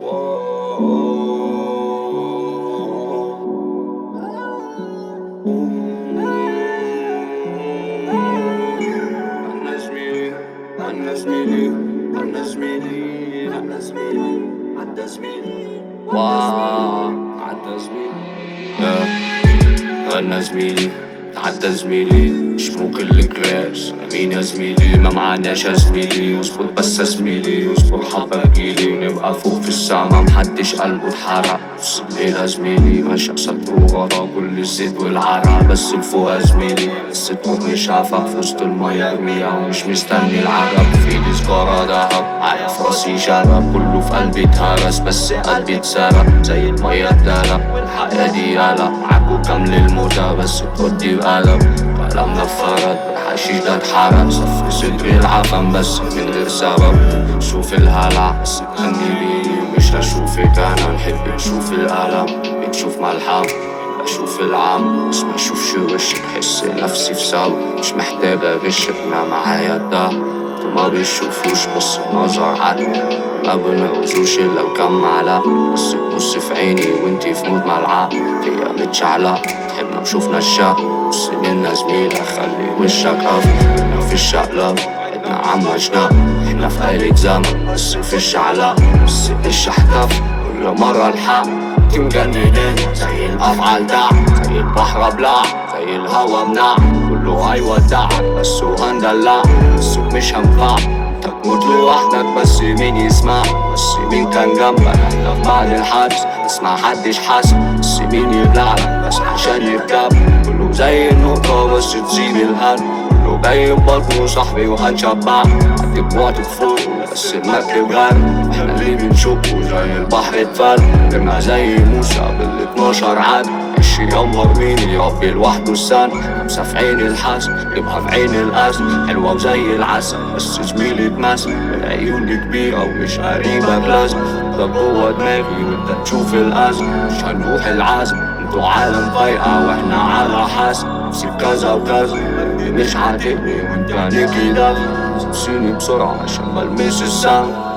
أنا زميلي أنا زميلي أنا زميلي أنا زميلي عدى زميلي واو عدى زميلي أنا زميلي عدى زميلي شمو كل كلاس مين يا زميلي ما معناش يا زميلي اصبر بس يا زميلي اصبر حبة جيلي نبقى فوق في السما محدش قلبه اتحرق نص الليل يا زميلي ماشي بسطر ورا كل الزيت والعرق بس الفوق يا زميلي بس تروح مش عارفة في وسط المية ارميها ومش مستني العرب في ايدي سجارة دهب عارف راسي شرب كله في قلبي اتهرس بس قلبي اتسرق زي المية اتدرب والحياة دي قلق معاكوا كامل الموتى بس تودي بقلب كلامنا فرد الحشيش ده اتحرق صفي صدري العفن بس من غير سبب شوف الهلع بس تغني لي مش هشوفك انا نحب نشوف الألم بنشوف ملحم بشوف العام بس ما اشوفش وشك بحس نفسي في سوا مش محتاج اغشك انا معايا ده انتوا ما بيشوفوش بس النظر عدل ما بنعوزوش الا وكم معلقة بس تبص في عيني وانتي في مود ملعقة هي متشعلقة تحبنا وشوفنا الشق بص لنا زميلة خلي وشك قف احنا في الشقلب احنا عم جناب احنا في آلة زمن بس في الشعلق بس مش احتف كل مرة الحق انتي مجننين زي الافعال دع زي البحر ابلع زي الهوا منع كله هيودعك بس هندلع بس مش هنفع انت تموت لوحدك بس مين يسمع بس مين كان جنبك احنا في بعد الحدث بس ما حدش حاسس بس مين يبلعلك بس عشان يركب كله زي النقطة بس تسيب القلب كله جاي ببطنه صاحبي وهنشبع عدي بوقت فوق بس المركب غرق احنا اللي بنشوفه زي البحر اتفل كنا زي موسى بال 12 عاد مش ينور مين يربي لوحده السن خمسة في عين الحسن يبقى في عين الأسد حلوة وزي العسل بس زميلي اتمسك العيون دي كبيرة ومش قريبة لازم ده جوه دماغي وانت تشوف الأزم مش هنروح العزم انتوا عالم ضايقة واحنا على حسب نفسي كذا وكذا قلبي مش عاتقني وانت عليكي ده سيبني بسرعة عشان ملمس السما